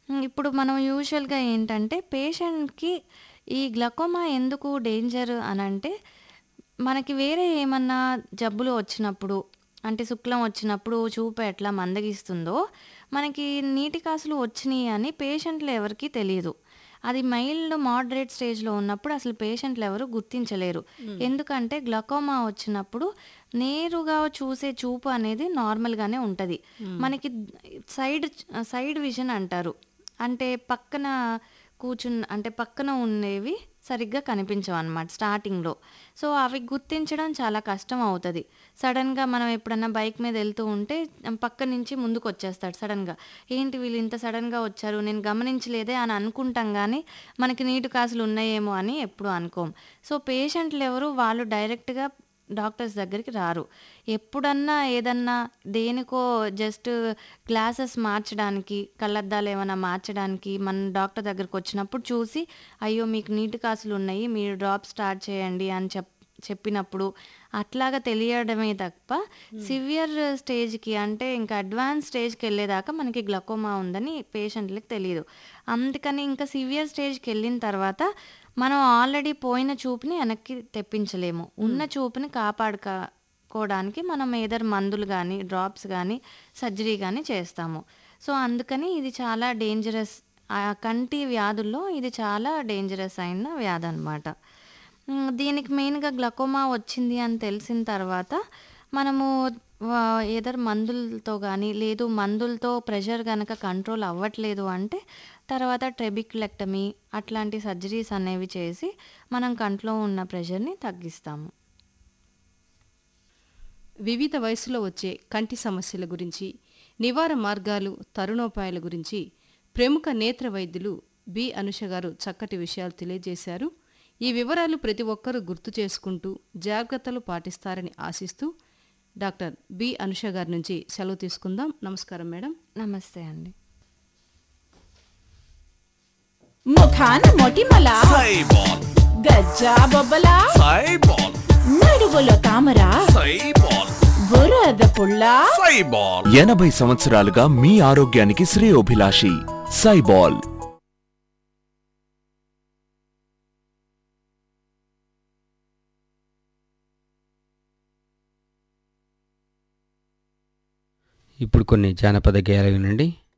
హ్మ్. ఇప్పుడు మనం యూజువల్‌గా ఏంటంటే పేషెంట్‌కి ఈ గ్లకోమా ఎందుకు డేంజర్ అనంటే, మనకి వేరే ఏమన్నా జబ్బులు వచ్చినప్పుడు, అంటే శుక్లం వచ్చినప్పుడు చూపు ఎట్లా మందగిస్తుందో, మనకి నీటి కాసులు వచ్చినియి అని పేషెంట్‌లు ఎవరికీ తెలీదు. అది మైల్డ్, మోడరేట్ స్టేజ్‌లో ఉన్నప్పుడు అసలు పేషెంట్‌లు ఎవరు గుర్తించలేరు. హ్మ్. ఎందుకంటే గ్లకోమా వచ్చినప్పుడు నేరుగా చూసే చూపు అనేది నార్మల్‌గానే ఉంటది. హ్మ్. మనకి సైడ్ సైడ్ విజన్ అంటారు. అంటే పక్కన కూర్చున్న అంటే పక్కన ఉండేవి సరిగ్గా కనిపించవనమాట స్టార్టింగ్‌లో. సో, అవి గుర్తించడం చాలా కష్టం అవుతది. సడెన్‌గా మనం ఎప్పుడన్నా బైక్ మీద ఎళ్తూ ఉంటే పక్క నుంచి ముందుకొచ్చేస్తాడు సడెన్‌గా. ఏంటి వీళ్ళు ఇంత సడెన్‌గా వచ్చారు, నేను గమనించలేదే అని అనుకుంటాం గానీ, మనకి నీటి కాసులు ఉన్నాయేమో అని ఎప్పుడు అనుకోం. సో, పేషెంట్‌లు ఎవరు వాళ్ళు డైరెక్ట్‌గా డాక్టర్స్ దగ్గరికి రారు. ఎప్పుడన్నా ఏదన్నా దేనికో జస్ట్ గ్లాసెస్ మార్చడానికి, కళ్ళద్దాలు ఏమన్నా మార్చడానికి మన డాక్టర్ దగ్గరకొచ్చినప్పుడు చూసి, అయ్యో! మీకు నీటి కాసులు ఉన్నాయి. మీరు డ్రాప్స్ స్టార్ట్ చేయండి అని చెప్ చెప్పినప్పుడు అట్లాగా తెలియడమే తప్ప, హ్మ్. సివియర్ స్టేజ్‌కి అంటే ఇంకా అడ్వాన్స్ స్టేజ్‌కెళ్ళేదాకా మనకి గ్లకోమా ఉందని పేషెంట్‌లకి తెలీదు. అందుకని ఇంకా సివియర్ స్టేజ్‌కెళ్ళిన తర్వాత మనం ఆల్రెడీ పోయిన చూపుని వెనక్కి తెప్పించలేము. ఉన్న హ్మ్. చూపుని కాపాడుక కోడానికి మనం ఎయిదర్ మందులు గానీ, డ్రాప్స్ గానీ, సర్జరీ గానీ చేస్తాము. సో, అందుకని ఇది చాలా డేంజరస్ ఆహ్, కంటి వ్యాధుల్లో ఇది చాలా డేంజరస్ అయిన వ్యాధనమాట. హ్మ్. దీనికి మెయిన్‌గా గ్లకోమా వచ్చింది అని తెలిసిన తర్వాత మనము ఆహ్, ఎయిదర్ మందులతో గానీ, లేదు మందులతో ప్రెషర్ గనక కంట్రోల్ అవ్వట్లేదు అంటే, తర్వాత ట్రెబిక్యులెక్టమీ అట్లాంటి సర్జరీస్ అనేవి చేసి మనం కంట్లో ఉన్న ప్రెషర్‌ని తగ్గిస్తాము. వివిధ వయసులో వచ్చే కంటి సమస్యల గురించి, నివారణ మార్గాలు, తరుణోపాయాల గురించి ప్రముఖ నేత్ర వైద్యులు బి. అనుష గారు చక్కటి విషయాలు తెలియజేశారు. ఈ వివరాలు ప్రతి ఒక్కరూ గుర్తు చేసుకుంటూ, జాగ్రత్తలు పాటిస్తారని ఆశిస్తూ, డాక్టర్ బి. అనుష గారి నుంచి సెలవు తీసుకుందాం. నమస్కారం మేడం. నమస్తే అండి. ముఖాన మొటిమల సైబాల్ గజ్జా బొబ్బల సైబాల్ నడువులో తామర సైబాల్ బురద పుల్ల సైబాల్ ఎనభై సంవత్సరాలుగా మీ ఆరోగ్యానికి శ్రేయోభిలాషి సైబాల్ ఇప్పుడు కొన్ని జానపద గేయాలు వినండి